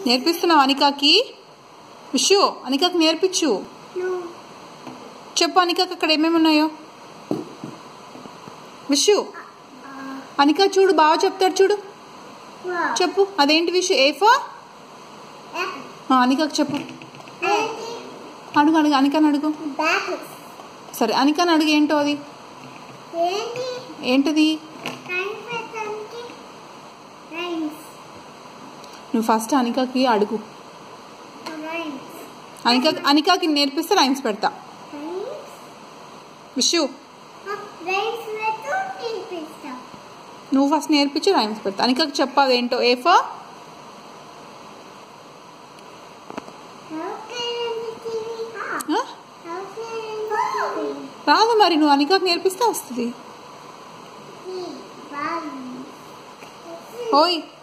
నేర్పిస్తున్నావు అనికాకి విషు అనికాకి నేర్పించు No. చెప్పు అనికాకి అక్కడ ఏమేమి ఉన్నాయో విషు అనికా చూడు బాగా చెప్తాడు చూడు Wow. చెప్పు అదేంటి విషు ఏ ఫర్ Apple. అనికాకి చెప్పు Andy. అడుగు అడుగు అనికాని అడుగు Battles. సరే అనికాని అడుగు ఏంటో అది Andy. ఏంటిది Time for something. Rhymes. నువ్వు ఫస్ట్ అనికాకి అడుగు Rhymes. అనికా అనికాకి నేర్పిస్తే రైమ్స్ పెడతా Rhymes. Vishu Ah, Rhymes with two pizza. నువ్వు ఫస్ట్ నేర్పించి రైమ్స్ పెడతా అనికాకి చెప్పు అదేంటో A for How can the TV off? ఆ? How can the TV? రాదు మరి నువ్వు అనికాకి నేర్పిస్తే వస్తుంది He. Bye. ఓయ్